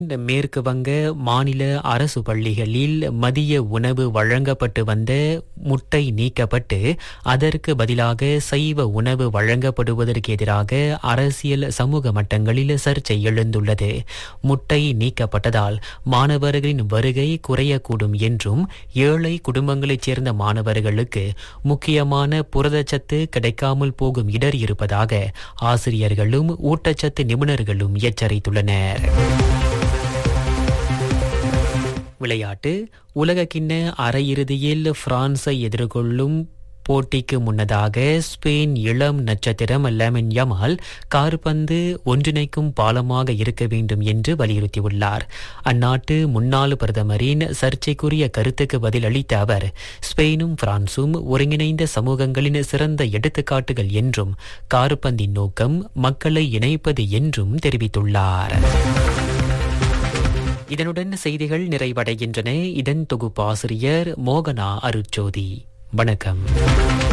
இந்த மேற்கு வங்க மாநில அரசு பள்ளிகளில் மதிய உணவு வழங்கப்பட்டு வந்த முட்டை நீக்கப்பட்டு அதற்கு பதிலாக சைவ உணவு வழங்கப்படுவதற்கு எதிராக அரசியல் சமூக மட்டங்களில் சர்ச்சை எழுந்துள்ளது முட்டை நீக்கப்பட்டதால் மாணவர்களின் வருகை குறையக்கூடும் என்றும் ஏழை குடும்பங்களைச் சேர்ந்த மாணவர்களுக்கு முக்கியமான புரதச்சத்து கிடைக்காமல் போகும் இடர் இருப்பதாக ஆசிரியர்களும் ஊட்டச்சத்து நிபுணர்களும் எச்சரித்துள்ளனர் விளையாட்டு உலகக்கிண்ண அரையிறுதியில் பிரான்ஸை எதிர்கொள்ளும் போட்டிக்கு முன்னதாக ஸ்பெயின் இளம் நட்சத்திரம் லெமன் யமால் கார்பந்து ஒன்றிணைக்கும் பாலமாக இருக்க வேண்டும் என்று வலியுறுத்தியுள்ளார் அந்நாட்டு முன்னாள் பிரதமரின் சர்ச்சைக்குரிய கருத்துக்கு பதில் அளித்த அவர் ஸ்பெயினும் பிரான்சும் ஒருங்கிணைந்த சமூகங்களின் சிறந்த எடுத்துக்காட்டுகள் என்றும் கார்பந்தின் நோக்கம் மக்களை இணைப்பது என்றும் தெரிவித்துள்ளார் இதனுடன் செய்திகள் நிறைவடைகின்றன இதன் தொகுப்பாசிரியர் மோகனா அருட்சோதி வணக்கம்